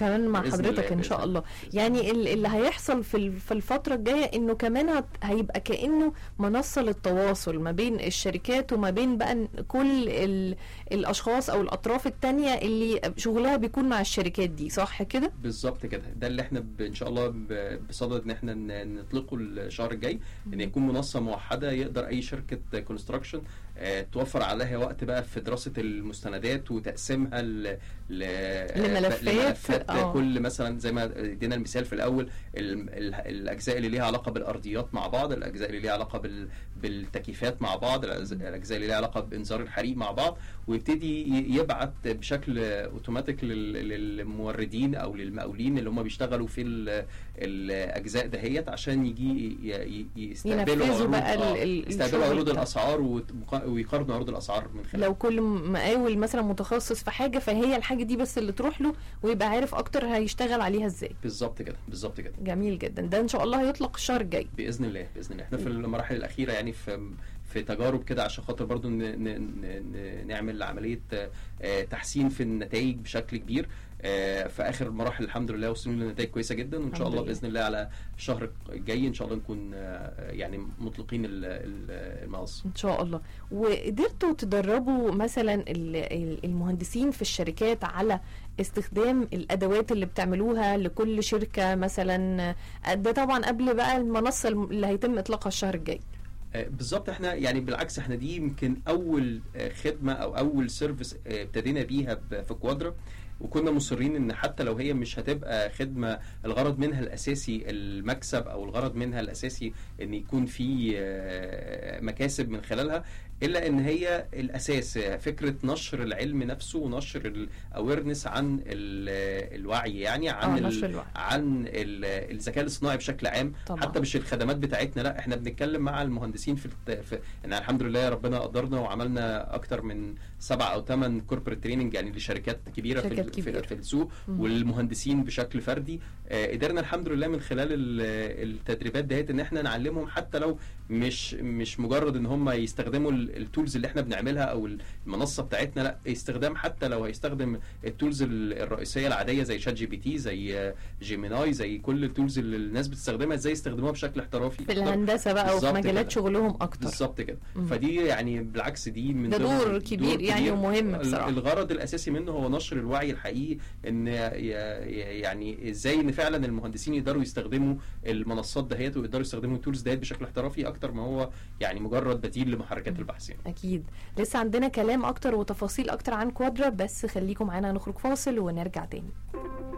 كمان مع بإذن حضرتك الله، ان شاء بإذن الله بإذن يعني ال- اللي هيحصل في ال- في الفتره الجايه انه كمان هت- هيبقى كانه منصه للتواصل ما بين الشركات وما بين بقى ن- كل ال- الاشخاص او الاطراف التانية اللي شغلها بيكون مع الشركات دي صح كده بالظبط كده ده اللي احنا ب... ان شاء الله ب... بصدد ان احنا ن- نطلقه الشهر الجاي ان يكون منصه موحده يقدر اي شركه كونستراكشن توفر عليها وقت بقى في دراسه المستندات وتقسيمها ل... ل... لملفات، لملفات آه. كل مثلا زي ما ادينا المثال في الاول ال... ال... الاجزاء اللي ليها علاقه بالارضيات مع بعض الاجزاء اللي ليها علاقه بال... بالتكييفات مع بعض الأجز- الاجزاء اللي ليها علاقه بانذار الحريق مع بعض ويبتدي ي- يبعت بشكل اوتوماتيك لل- للموردين او للمقاولين اللي هم بيشتغلوا في ال- الاجزاء دهيت عشان يجي ي- ي- يستقبلوا ينفذوا عروض بقى ال- آه، ال- يستقبلوا الشغل عروض بتاعهم. الاسعار وت- ويقارنوا عروض الاسعار من خلال لو كل مقاول مثلا متخصص في حاجه فهي الحاجه دي بس اللي تروح له ويبقى عارف اكتر هيشتغل عليها ازاي بالظبط كده بالظبط كده جميل جدا ده ان شاء الله هيطلق الشهر الجاي باذن الله باذن الله احنا في المراحل الاخيره يعني في في تجارب كده عشان خاطر برضو ن ن ن نعمل عمليه آه، تحسين في النتائج بشكل كبير آه، في اخر المراحل الحمد لله وصلنا لنتائج كويسه جدا وان شاء الحمد الله لله. باذن الله على الشهر الجاي ان شاء الله نكون آه، يعني مطلقين ال- ال- المنصه ان شاء الله وقدرتوا تدربوا مثلا ال- ال- المهندسين في الشركات على استخدام الادوات اللي بتعملوها لكل شركه مثلا ده طبعا قبل بقى المنصه اللي هيتم اطلاقها الشهر الجاي آه، بالظبط احنا يعني بالعكس احنا دي يمكن اول آه، خدمه او اول سيرفيس آه، ابتدينا بيها ب- في كوادرا وكنا مصرين ان حتى لو هي مش هتبقى خدمه الغرض منها الاساسي المكسب او الغرض منها الاساسي ان يكون في آه، مكاسب من خلالها الا ان هي الاساس آه، فكره نشر العلم نفسه ونشر الاويرنس عن ال- الوعي يعني عن اه ال- نشر الوعي عن ال- الذكاء الاصطناعي بشكل عام طبعا حتى مش الخدمات بتاعتنا لا احنا بنتكلم مع المهندسين في, الت... في ان الحمد لله ربنا قدرنا وعملنا اكتر من سبع او ثمان كوربريت تريننج يعني لشركات كبيره في, شركات ال... كبيرة. في, في السوق مم. والمهندسين بشكل فردي آه قدرنا الحمد لله من خلال ال- التدريبات ديت ان احنا نعلمهم حتى لو مش مش مجرد ان هم يستخدموا ال- التولز اللي احنا بنعملها او المنصه بتاعتنا لا استخدام حتى لو هيستخدم التولز ال- الرئيسيه العاديه زي شات جي بي تي زي آه، جيميناي زي كل التولز اللي الناس بتستخدمها ازاي يستخدموها بشكل احترافي في أكتر. الهندسه بقى وفي بالظبط مجالات كده. شغلهم اكتر بالظبط كده مم. فدي يعني بالعكس دي من ده ضمن- دور كبير يعني ومهم ال- بصراحة. الغرض الاساسي منه هو نشر الوعي الحقيقي ان ي- ي- يعني ازاي ان فعلا المهندسين يقدروا يستخدموا المنصات دهيت ويقدروا يستخدموا التولز دهيت بشكل احترافي اكتر ما هو يعني مجرد بديل لمحركات البحث يعني. اكيد لسه عندنا كلام اكتر وتفاصيل اكتر عن كوادرا بس خليكم معانا نخرج فاصل ونرجع تاني